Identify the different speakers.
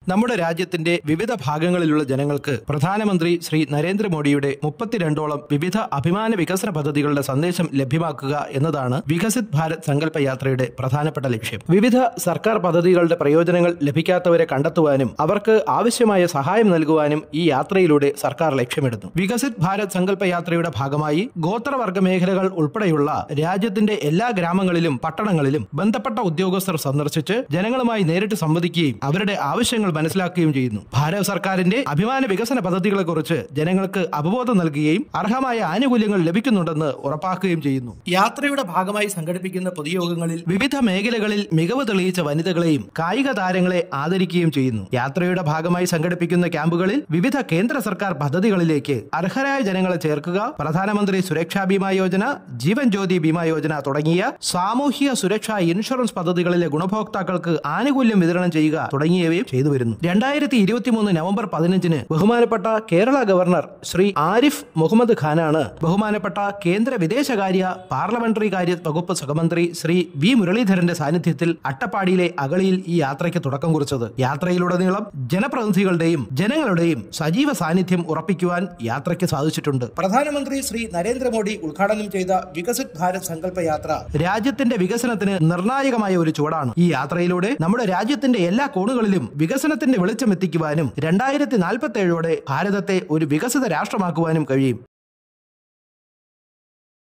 Speaker 1: നമ്മുടെ രാജ്യത്തിന്റെ വിവിധ ഭാഗങ്ങളിലുള്ള ജനങ്ങൾക്ക് പ്രധാനമന്ത്രി ശ്രീ നരേന്ദ്രമോദിയുടെ മുപ്പത്തിരണ്ടോളം വിവിധ അഭിമാന വികസന പദ്ധതികളുടെ സന്ദേശം ലഭ്യമാക്കുക എന്നതാണ് വികസിത് ഭാരത് സങ്കല്പ യാത്രയുടെ പ്രധാനപ്പെട്ട ലക്ഷ്യം വിവിധ സർക്കാർ പദ്ധതികളുടെ പ്രയോജനങ്ങൾ ലഭിക്കാത്തവരെ കണ്ടെത്തുവാനും അവർക്ക് ആവശ്യമായ സഹായം നൽകുവാനും ഈ യാത്രയിലൂടെ സർക്കാർ ലക്ഷ്യമിടുന്നു വികസിത് ഭാരത് സങ്കല്പ യാത്രയുടെ ഭാഗമായി ഗോത്രവർഗ മേഖലകൾ ഉൾപ്പെടെയുള്ള രാജ്യത്തിന്റെ എല്ലാ ഗ്രാമങ്ങളിലും പട്ടണങ്ങളിലും ബന്ധപ്പെട്ട ഉദ്യോഗസ്ഥർ സന്ദർശിച്ച് ജനങ്ങളുമായി നേരിട്ട് സംവദിക്കുകയും അവരുടെ ആവശ്യങ്ങൾ മനസ്സിലാക്കുകയും ചെയ്യുന്നു ഭാരത സർക്കാരിന്റെ അഭിമാന വികസന പദ്ധതികളെ കുറിച്ച് ജനങ്ങൾക്ക് അവബോധം നൽകുകയും അർഹമായ ആനുകൂല്യങ്ങൾ ലഭിക്കുന്നുണ്ടെന്ന് ഉറപ്പാക്കുകയും ചെയ്യുന്നു യാത്രയുടെ ഭാഗമായി സംഘടിപ്പിക്കുന്ന പൊതുയോഗങ്ങളിൽ വിവിധ മേഖലകളിൽ മികവ് തെളിയിച്ച വനിതകളെയും കായിക താരങ്ങളെ ആദരിക്കുകയും ചെയ്യുന്നു യാത്രയുടെ ഭാഗമായി സംഘടിപ്പിക്കുന്ന ക്യാമ്പുകളിൽ വിവിധ കേന്ദ്ര സർക്കാർ പദ്ധതികളിലേക്ക് അർഹരായ ജനങ്ങളെ ചേർക്കുക പ്രധാനമന്ത്രി സുരക്ഷാ ബീമാ യോജന ജീവൻ ജ്യോതി ബീമാ യോജന തുടങ്ങിയ സാമൂഹിക സുരക്ഷാ ഇൻഷുറൻസ് പദ്ധതികളിലെ ഗുണഭോക്താക്കൾക്ക് ആനുകൂല്യം വിതരണം ചെയ്യുക തുടങ്ങിയവയും ചെയ്തു വരുന്നു രണ്ടായിരത്തി ഇരുപത്തിമൂന്ന് നവംബർ പതിനഞ്ചിന് ബഹുമാനപ്പെട്ട കേരള ഗവർണർ ശ്രീ ആരിഫ് മുഹമ്മദ് ഖാനാണ് ബഹുമാനപ്പെട്ട കേന്ദ്ര വിദേശകാര്യ പാർലമെന്ററി കാര്യ വകുപ്പ് സഹമന്ത്രി ശ്രീ വി മുരളീധരന്റെ സാന്നിധ്യത്തിൽ അട്ടപ്പാടിയിലെ അകളിയിൽ ഈ യാത്രയ്ക്ക് തുടക്കം കുറിച്ചത് യാത്രയിലുടനീളം ജനപ്രതിനിധികളുടെയും ജനങ്ങളുടെയും സജീവ സാന്നിധ്യം ഉറപ്പിക്കുവാൻ യാത്രയ്ക്ക് സാധിച്ചിട്ടുണ്ട് പ്രധാനമന്ത്രി ശ്രീ നരേന്ദ്രമോദി ഉദ്ഘാടനം ചെയ്ത വികസിത് ഭാരത് സങ്കല്പ യാത്ര രാജ്യത്തിന്റെ വികസനത്തിന് നിർണായകമായ ഒരു ചുവടാണ് ഈ യാത്രയിലൂടെ നമ്മുടെ രാജ്യത്തിന്റെ എല്ലാ കോണുകളിലും വികസനത്തിന്റെ വെളിച്ചം എത്തിക്കുവാനും രണ്ടായിരത്തി നാൽപ്പത്തി ഏഴോടെ ഭാരതത്തെ ഒരു വികസിത രാഷ്ട്രമാക്കുവാനും കഴിയും